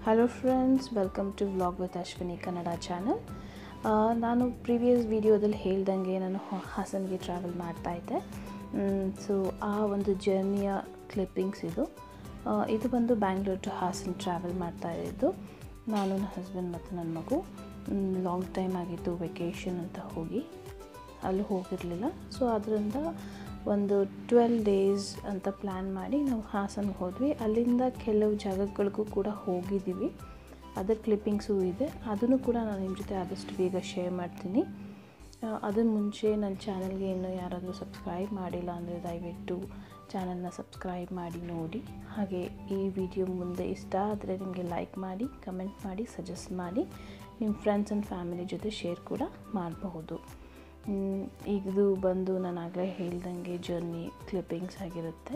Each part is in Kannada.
hello friends welcome to vlog with Ashwini Kannada channel ನಾನು ಪ್ರೀವಿಯಸ್ ವಿಡಿಯೋದಲ್ಲಿ ಹೇಳ್ದಂಗೆ ನಾನು ಹಾ- ಹಾಸನ್ಗೆ ಟ್ರಾವೆಲ್ ಮಾಡ್ತಾಯಿದ್ದೆ ಸೊ ಆ ಒಂದು ಜರ್ನಿಯ ಕ್ಲಿಪ್ಪಿಂಗ್ಸ್ ಇದು ಆ, ಇದು ಬಂದು ಬ್ಯಾಂಗ್ಳೂರ್ ಟು ಹಾಸನ್ ಟ್ರಾವೆಲ್ ಮಾಡ್ತಾ ಇದ್ದು ನಾನು ನನ್ನ ಹಸ್ಬೆಂಡ್ ಮತ್ತು ನನ್ನ ಮಗು ಲಾಂಗ್ ಟೈಮ್ ಆಗಿತ್ತು ವೆಕೇಷನ್ ಅಂತ ಹೋಗಿ ಅಲ್ಲಿ ಹೋಗಿರಲಿಲ್ಲ ಸೊ ಅದರಿಂದ ಒಂದು ಟ್ವೆಲ್ ಡೇಸ್ ಅಂತ ಪ್ಲ್ಯಾನ್ ಮಾಡಿ ನಾವು ಹಾಸನ್ಗೆ ಹೋದ್ವಿ ಅಲ್ಲಿಂದ ಕೆಲವು ಜಾಗಗಳಿಗೂ ಕೂಡ ಹೋಗಿದ್ದೀವಿ ಅದರ ಕ್ಲಿಪ್ಪಿಂಗ್ಸು ಇದೆ ಅದನ್ನು ಕೂಡ ನಾನು ನಿಮ್ಮ ಜೊತೆ ಆದಷ್ಟು ಬೇಗ ಶೇರ್ ಮಾಡ್ತೀನಿ ಅದನ್ನು ಮುಂಚೆ ನನ್ನ ಚಾನಲ್ಗೆ ಇನ್ನೂ ಯಾರಾದರೂ ಸಬ್ಸ್ಕ್ರೈಬ್ ಮಾಡಿಲ್ಲ ಅಂದರೆ ದಯವಿಟ್ಟು ಚಾನಲ್ನ ಸಬ್ಸ್ಕ್ರೈಬ್ ಮಾಡಿ ನೋಡಿ ಹಾಗೆ ಈ ವಿಡಿಯೋ ಮುಂದೆ ಇಷ್ಟ ಆದರೆ ನಿಮಗೆ ಲೈಕ್ ಮಾಡಿ ಕಮೆಂಟ್ ಮಾಡಿ ಸಜೆಸ್ಟ್ ಮಾಡಿ ನಿಮ್ಮ ಫ್ರೆಂಡ್ಸ್ ಆ್ಯಂಡ್ ಫ್ಯಾಮಿಲಿ ಜೊತೆ ಶೇರ್ ಕೂಡ ಮಾಡಬಹುದು ಮ್, ಇದು ಬಂದು ನಾನು ಆಗಲೇ ಹೇಳ್ದಂಗೆ ಜರ್ನಿ ಕ್ಲಿಪ್ಪಿಂಗ್ಸ್ ಆಗಿರುತ್ತೆ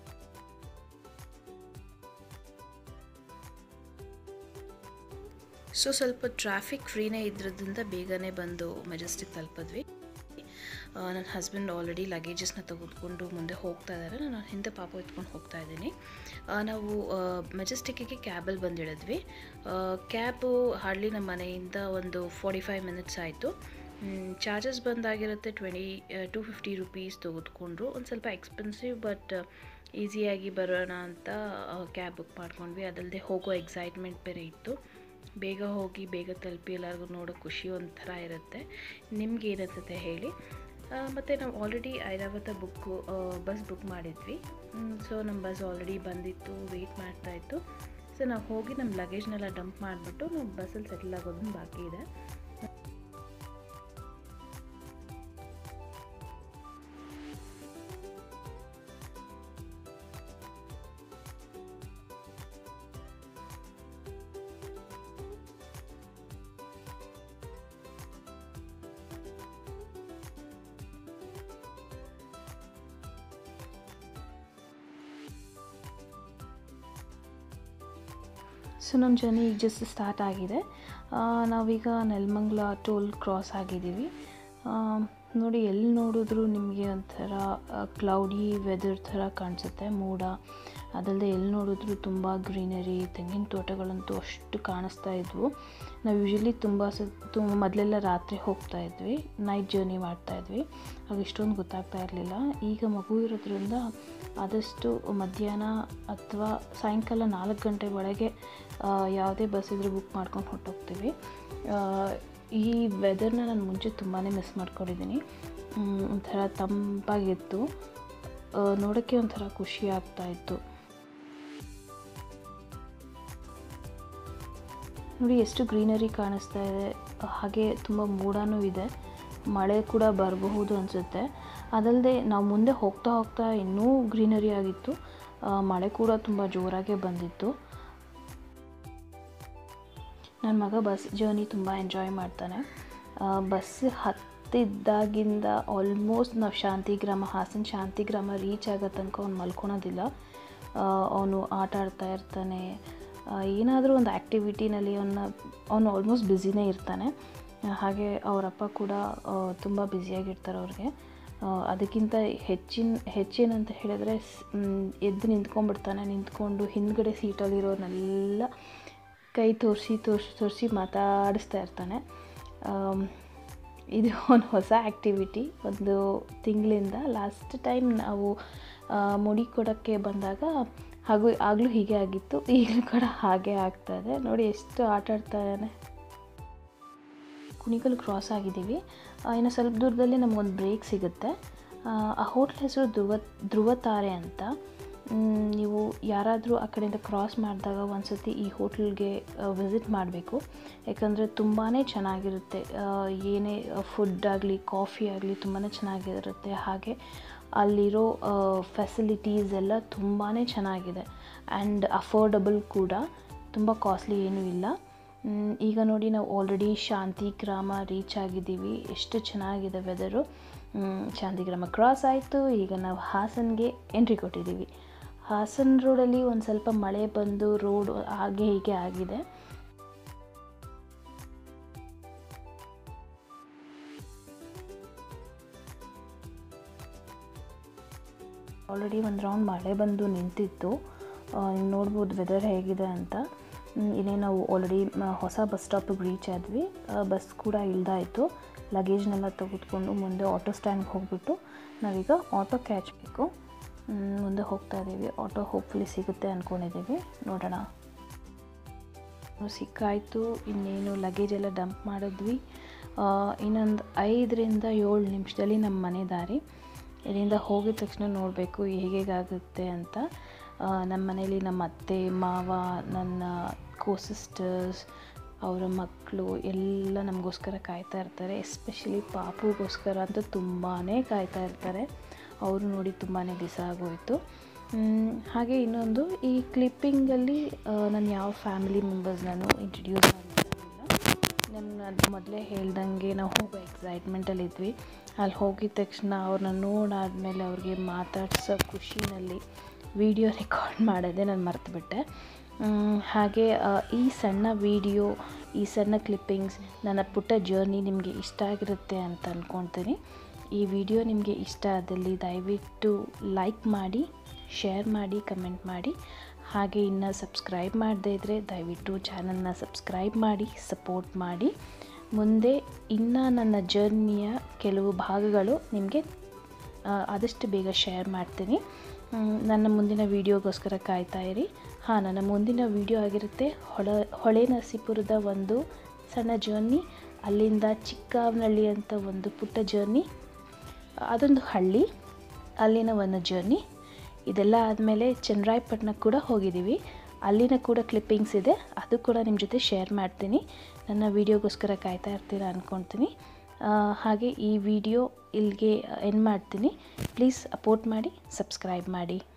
ಸೊ ಸ್ವಲ್ಪ ಟ್ರಾಫಿಕ್ ಫ್ರೀನೇ ಇದ್ರದ್ರಿಂದ ಬೇಗನೆ ಬಂದು ಮೆಜೆಸ್ಟಿಕ್ ತಲುಪಿದ್ವಿ ನನ್ನ ಹಸ್ಬೆಂಡ್ ಆಲ್ರೆಡಿ ಲಗೇಜಸ್ನ ತೆಗೆದುಕೊಂಡು ಮುಂದೆ ಹೋಗ್ತಾ ಇದ್ದಾರೆ ನಾನು ಹಿಂದೆ ಪಾಪ ಎತ್ಕೊಂಡು ಹೋಗ್ತಾ ಇದ್ದೀನಿ ಆ, ನಾವು ಮೆಜೆಸ್ಟಿಕ್ಕಿಗೆ ಕ್ಯಾಬಲ್ಲಿ ಬಂದಿಳಿದ್ವಿ ಕ್ಯಾಬು ಹಾರ್ಡ್ಲಿ ನಮ್ಮ ಮನೆಯಿಂದ ಒಂದು ಫಾರ್ಟಿ ಫೈವ್ ಮಿನಿಟ್ಸ್ ಆಯಿತು ಚಾರ್ಜಸ್ ಬಂದಾಗಿರುತ್ತೆ ಟ್ವೆಂಟಿ ಟು ಫಿಫ್ಟಿ ರುಪೀಸ್ ತೆಗೆದುಕೊಂಡ್ರು ಒಂದು ಸ್ವಲ್ಪ ಎಕ್ಸ್ಪೆನ್ಸಿವ್ ಬಟ್ ಈಸಿಯಾಗಿ ಬರೋಣ ಅಂತ ಕ್ಯಾಬ್ ಬುಕ್ ಮಾಡ್ಕೊಂಡ್ವಿ ಅದಲ್ಲದೆ ಹೋಗೋ ಎಕ್ಸೈಟ್ಮೆಂಟ್ ಬೇರೆ ಇತ್ತು ಬೇಗ ಹೋಗಿ ಬೇಗ ತಲುಪಿ ಎಲ್ಲರಿಗೂ ನೋಡೋ ಖುಷಿ ಒಂಥರ ಇರುತ್ತೆ ನಿಮ್ಗೆ ಏನನ್ಸುತ್ತೆ ಹೇಳಿ ಮತ್ತು ನಾವು already Airavat book bus book ಮಾಡಿದ್ವಿ ಸೊ ನಮ್ಮ ಬಸ್ ಆಲ್ರೆಡಿ ಬಂದಿತ್ತು ವೆಯ್ಟ್ ಮಾಡ್ತಾಯಿತ್ತು ಸೊ ನಾವು ಹೋಗಿ ನಮ್ಮ ಲಗೇಜ್ನೆಲ್ಲ ಡಂಪ್ ಮಾಡಿಬಿಟ್ಟು ನಾವು ಬಸ್ಸಲ್ಲಿ ಸೆಟಲ್ ಆಗೋದನ್ನು ಬಾಕಿ ಇದೆ ಸೊ ನಮ್ಮ ಜರ್ನಿ ಈಗ ಜಸ್ಟ್ ಸ್ಟಾರ್ಟ್ ಆಗಿದೆ ಆ, ನಾವೀಗ ನೆಲಮಂಗ್ಲ ಟೋಲ್ ಕ್ರಾಸ್ ಆಗಿದ್ದೀವಿ ಆ, ನೋಡಿ ಎಲ್ಲಿ ನೋಡಿದ್ರು ನಿಮಗೆ ಒಂಥರ ಕ್ಲೌಡಿ ವೆದರ್ ಥರ ಕಾಣಿಸುತ್ತೆ ಮೋಡ ಅದಲ್ಲದೆ ಎಲ್ಲಿ ನೋಡಿದ್ರು ತುಂಬ ಗ್ರೀನರಿ ತೆಂಗಿನ ತೋಟಗಳಂತೂ ಅಷ್ಟು ಕಾಣಿಸ್ತಾ ಇದ್ವು ನಾವು ಯೂಶಲಿ ತುಂಬ ಸ ತುಂಬ ಮೊದಲೆಲ್ಲ ರಾತ್ರಿ ಹೋಗ್ತಾ ಇದ್ವಿ ನೈಟ್ ಜರ್ನಿ ಮಾಡ್ತಾ ಇದ್ವಿ ಆಗ ಇಷ್ಟೊಂದು ಗೊತ್ತಾಗ್ತಾ ಇರಲಿಲ್ಲ ಈಗ ಮಗು ಇರೋದ್ರಿಂದ ಆದಷ್ಟು ಮಧ್ಯಾಹ್ನ ಅಥವಾ ಸಾಯಂಕಾಲ ನಾಲ್ಕು ಗಂಟೆ ಒಳಗೆ ಆ, ಯಾವುದೇ ಬಸ್ ಇದ್ರೂ ಬುಕ್ ಮಾಡ್ಕೊಂಡು ಹೊರಟೋಗ್ತೀವಿ ಆ, ಈ ವೆದರ್ನ ನಾನು ಮುಂಚೆ ತುಂಬಾ ಮಿಸ್ ಮಾಡ್ಕೊಂಡಿದ್ದೀನಿ ಮ್, ಒಂಥರ ತಂಪಾಗಿತ್ತು ಆ, ನೋಡೋಕ್ಕೆ ಒಂಥರ ಖುಷಿ ಆಗ್ತಾ ಇತ್ತು ನೋಡಿ ಎಷ್ಟು ಗ್ರೀನರಿ ಕಾಣಿಸ್ತಾ ಇದೆ ಹಾಗೆ ತುಂಬ ಮೋಡನೂ ಇದೆ ಮಳೆ ಕೂಡ ಬರಬಹುದು ಅನಿಸುತ್ತೆ ಅದಲ್ಲದೆ ನಾವು ಮುಂದೆ ಹೋಗ್ತಾ ಹೋಗ್ತಾ ಇನ್ನೂ ಗ್ರೀನರಿ ಆಗಿತ್ತು ಆ, ಮಳೆ ಕೂಡ ತುಂಬ ಜೋರಾಗೇ ಬಂದಿತ್ತು ನನ್ನ ಮಗ ಬಸ್ ಜರ್ನಿ ತುಂಬ ಎಂಜಾಯ್ ಮಾಡ್ತಾನೆ ಆ, ಬಸ್ ಹತ್ತಿದ್ದಾಗಿಂದ ಆಲ್ಮೋಸ್ಟ್ ನಾವು ಶಾಂತಿಗ್ರಾಮ ಹಾಸನ ಶಾಂತಿಗ್ರಾಮ ರೀಚ್ ಆಗೋ ತನಕ ಅವ್ನು ಮಲ್ಕೊಳೋದಿಲ್ಲ ಅವನು ಆಟ ಆಡ್ತಾ ಇರ್ತಾನೆ ಏನಾದರೂ ಒಂದು ಆ್ಯಕ್ಟಿವಿಟಿನಲ್ಲಿ ಅವನ್ನ ಅವನು ಆಲ್ಮೋಸ್ಟ್ ಬ್ಯುಸಿನೇ ಇರ್ತಾನೆ ಆ, ಹಾಗೆ ಅವರಪ್ಪ ಕೂಡ ತುಂಬ ಬ್ಯುಸಿಯಾಗಿರ್ತಾರೆ ಅವ್ರಿಗೆ ಆ, ಅದಕ್ಕಿಂತ ಹೆಚ್ಚಿನ ಹೆಚ್ಚೇನಂತ ಹೇಳಿದ್ರೆ ಸ್- ಮ್, ಎದ್ದು ನಿಂತ್ಕೊಂಡ್ಬಿಡ್ತಾನೆ ನಿಂತ್ಕೊಂಡು ಹಿಂದ್ಗಡೆ ಸೀಟಲ್ಲಿರೋರ್ನೆಲ್ಲ ಕೈ ತೋರಿಸಿ ತೋರಿಸಿ ತೋರಿಸಿ ಮಾತಾಡಿಸ್ತಾ ಇರ್ತಾನೆ ಆಮ್, ಇದು ಒಂದು ಹೊಸ ಆ್ಯಕ್ಟಿವಿಟಿ ಒಂದು ತಿಂಗಳಿಂದ ಲಾಸ್ಟ್ ಟೈಮ್ ನಾವು ಆ, ಮುಡಿ ಕೊಡೋಕ್ಕೆ ಬಂದಾಗ ಹಾಗೂ ಆಗಲೂ ಹೀಗೆ ಆಗಿತ್ತು ಈಗಲೂ ಕೂಡ ಹಾಗೆ ಆಗ್ತಾ ಇದೆ ನೋಡಿ ಎಷ್ಟು ಆಟ ಆಡ್ತಾ ಇದ್ದಾನೆ ಕುಣಿಗಲ್ ಕ್ರಾಸ್ ಆಗಿದ್ದೀವಿ ಆ, ಇನ್ನು ಸ್ವಲ್ಪ ದೂರದಲ್ಲಿ ನಮಗೊಂದು ಬ್ರೇಕ್ ಸಿಗುತ್ತೆ ಆ, ಆ ಹೋಟ್ಲ್ ಹೆಸರು ಧ್ರುವ ಧ್ರುವ ತಾರೆ ಅಂತ ಮ್, ನೀವು ಯಾರಾದರೂ ಆ ಕಡೆಯಿಂದ ಕ್ರಾಸ್ ಮಾಡಿದಾಗ ಒಂದ್ಸತಿ ಈ ಹೋಟ್ಲ್ಗೆ ವಿಸಿಟ್ ಮಾಡಬೇಕು ಯಾಕಂದರೆ ತುಂಬಾ ಚೆನ್ನಾಗಿರುತ್ತೆ ಆ, ಏನೇ ಫುಡ್ ಆಗಲಿ ಕಾಫಿ ಆಗಲಿ ತುಂಬಾ ಚೆನ್ನಾಗಿರುತ್ತೆ ಹಾಗೆ ಅಲ್ಲಿರೋ ಫೆಸಿಲಿಟೀಸ್ ಎಲ್ಲ ತುಂಬಾ ಚೆನ್ನಾಗಿದೆ ಆ್ಯಂಡ್ ಅಫೋರ್ಡಬಲ್ ಕೂಡ ತುಂಬ ಕಾಸ್ಟ್ಲಿ ಏನೂ ಇಲ್ಲ ಮ್, ಈಗ ನೋಡಿ ನಾವು ಆಲ್ರೆಡಿ ಶಾಂತಿಗ್ರಾಮ ರೀಚ್ ಆಗಿದ್ದೀವಿ ಎಷ್ಟು ಚೆನ್ನಾಗಿದೆ ವೆದರು ಶಾಂತಿಗ್ರಾಮ ಕ್ರಾಸ್ ಆಯಿತು ಈಗ ನಾವು ಹಾಸನ್ಗೆ ಎಂಟ್ರಿ ಕೊಟ್ಟಿದ್ದೀವಿ ಹಾಸನ್ ರೋಡಲ್ಲಿ ಒಂದು ಸ್ವಲ್ಪ ಮಳೆ ಬಂದು ರೋಡ್ ಹಾಗೆ ಹೀಗೆ ಆಗಿದೆ ಆಲ್ರೆಡಿ ಒಂದು ರೌಂಡ್ ಮಳೆ ಬಂದು ನಿಂತಿತ್ತು ನೀವು ನೋಡ್ಬೋದು ವೆದರ್ ಹೇಗಿದೆ ಅಂತ ಮ್, ಇನ್ನೇ ನಾವು ಆಲ್ರೆಡಿ ಹೊಸ ಬಸ್ ಸ್ಟಾಪಿಗೆ ರೀಚ್ ಆದ್ವಿ ಬಸ್ ಕೂಡ ಇಳ್ದಾಯಿತು ಲಗೇಜ್ನೆಲ್ಲ ತೆಗೆದುಕೊಂಡು ಮುಂದೆ ಆಟೋ ಸ್ಟ್ಯಾಂಡ್ಗೆ ಹೋಗ್ಬಿಟ್ಟು ನಾವೀಗ ಆಟೋ ಕ್ಯಾಚ್ಬೇಕು ಮ್, ಮುಂದೆ ಹೋಗ್ತಾ ಇದ್ದೀವಿ ಆಟೋ ಹೋಪ್ಫುಲಿ ಸಿಗುತ್ತೆ ಅಂದ್ಕೊಂಡಿದ್ದೀವಿ ನೋಡೋಣ ಸಿಕ್ಕಾಯಿತು ಇನ್ನೇನು ಲಗೇಜ್ ಎಲ್ಲ ಡಂಪ್ ಮಾಡಿದ್ವಿ ಆ, ಇನ್ನೊಂದು ಐದರಿಂದ ಏಳು ನಿಮಿಷದಲ್ಲಿ ನಮ್ಮ ಮನೆ ದಾರಿ ಇಲ್ಲಿಂದ ಹೋಗಿದ ತಕ್ಷಣ ನೋಡಬೇಕು ಹೇಗೇಗಾಗುತ್ತೆ ಅಂತ ಆ, ನಮ್ಮ ಮನೇಲಿ ನಮ್ಮ ಅತ್ತೆ ಮಾವ ನನ್ನ ಕೋ ಸಿಸ್ಟರ್ಸ್ ಅವರ ಮಕ್ಕಳು ಎಲ್ಲ ನಮಗೋಸ್ಕರ ಕಾಯ್ತಾ ಇರ್ತಾರೆ ಎಸ್ಪೆಷಲಿ ಪಾಪುಗೋಸ್ಕರ ಅಂತ ತುಂಬಾ ಕಾಯ್ತಾ ಇರ್ತಾರೆ ಅವರು ನೋಡಿ ತುಂಬಾ ದಿವಸ ಆಗೋಯಿತು ಮ್, ಹಾಗೆ ಇನ್ನೊಂದು ಈ ಕ್ಲಿಪ್ಪಿಂಗಲ್ಲಿ ನಾನು ಯಾವ ಫ್ಯಾಮಿಲಿ ಮೆಂಬರ್ಸ್ ನಾನು ಇಂಟ್ರಡ್ಯೂಸ್ ಮಾಡಿಲ್ಲ ನನ್ನ ಅದು ಮೊದಲೇ ಹೇಳ್ದಂಗೆ ನಾವು ಹೋಗೋ ಎಕ್ಸೈಟ್ಮೆಂಟಲ್ಲಿ ಇದ್ವಿ ಅಲ್ಲಿ ಹೋಗಿದ ತಕ್ಷಣ ಅವ್ರನ್ನ ನೋಡಾದ್ಮೇಲೆ ಅವ್ರಿಗೆ ಮಾತಾಡ್ಸೋ ಖುಷಿನಲ್ಲಿ ವಿಡಿಯೋ ರೆಕಾರ್ಡ್ ಮಾಡೋದೇ ನಾನು ಮರ್ತುಬಿಟ್ಟೆ ಮ್, ಹಾಗೆ ಆ, ಈ ಸಣ್ಣ ವಿಡಿಯೋ ಈ ಸಣ್ಣ ಕ್ಲಿಪ್ಪಿಂಗ್ಸ್ ನನ್ನ ಪುಟ್ಟ ಜರ್ನಿ ನಿಮಗೆ ಇಷ್ಟ ಆಗಿರುತ್ತೆ ಅಂತ ಅಂದ್ಕೊಳ್ತೀನಿ ಈ ವಿಡಿಯೋ ನಿಮಗೆ ಇಷ್ಟ ಆದಲ್ಲಿ ದಯವಿಟ್ಟು ಲೈಕ್ ಮಾಡಿ ಶೇರ್ ಮಾಡಿ ಕಮೆಂಟ್ ಮಾಡಿ ಹಾಗೆ ಇನ್ನು ಸಬ್ಸ್ಕ್ರೈಬ್ ಮಾಡದೇ ಇದ್ದರೆ ದಯವಿಟ್ಟು ಚಾನಲ್ನ ಸಬ್ಸ್ಕ್ರೈಬ್ ಮಾಡಿ ಸಪೋರ್ಟ್ ಮಾಡಿ ಮುಂದೆ ಇನ್ನು ನನ್ನ ಜರ್ನಿಯ ಕೆಲವು ಭಾಗಗಳು ನಿಮಗೆ ಆ, ಆದಷ್ಟು ಬೇಗ ಶೇರ್ ಮಾಡ್ತೀನಿ ಮ್, ನನ್ನ ಮುಂದಿನ ವೀಡಿಯೋಗೋಸ್ಕರ ಕಾಯ್ತಾ ಇರಿ ಹಾಂ ನನ್ನ ಮುಂದಿನ ವೀಡಿಯೋ ಆಗಿರುತ್ತೆ ಹೊಳ ಹೊಳೆ ನರಸೀಪುರದ ಒಂದು ಸಣ್ಣ ಜರ್ನಿ ಅಲ್ಲಿಂದ ಚಿಕ್ಕವನಹಳ್ಳಿ ಅಂತ ಒಂದು ಪುಟ್ಟ ಜರ್ನಿ ಅದೊಂದು ಹಳ್ಳಿ ಅಲ್ಲಿನ ಒಂದು ಜರ್ನಿ ಇದೆಲ್ಲ ಆದಮೇಲೆ ಚನ್ನರಾಯಪಟ್ಟಣಕ್ಕೆ ಕೂಡ ಹೋಗಿದ್ದೀವಿ ಅಲ್ಲಿನ ಕೂಡ ಕ್ಲಿಪ್ಪಿಂಗ್ಸ್ ಇದೆ ಅದು ಕೂಡ ನಿಮ್ಮ ಜೊತೆ ಶೇರ್ ಮಾಡ್ತೀನಿ ನನ್ನ ವೀಡಿಯೋಗೋಸ್ಕರ ಕಾಯ್ತಾ ಇರ್ತೀರ ಅಂದ್ಕೊಳ್ತೀನಿ ಆ, ಹಾಗೆ ಈ ವಿಡಿಯೋ ಇಲ್ಲಿಗೆ ಎಂಡ್ ಮಾಡ್ತೀನಿ ಪ್ಲೀಸ್ ಸಪೋರ್ಟ್ ಮಾಡಿ ಸಬ್ಸ್ಕ್ರೈಬ್ ಮಾಡಿ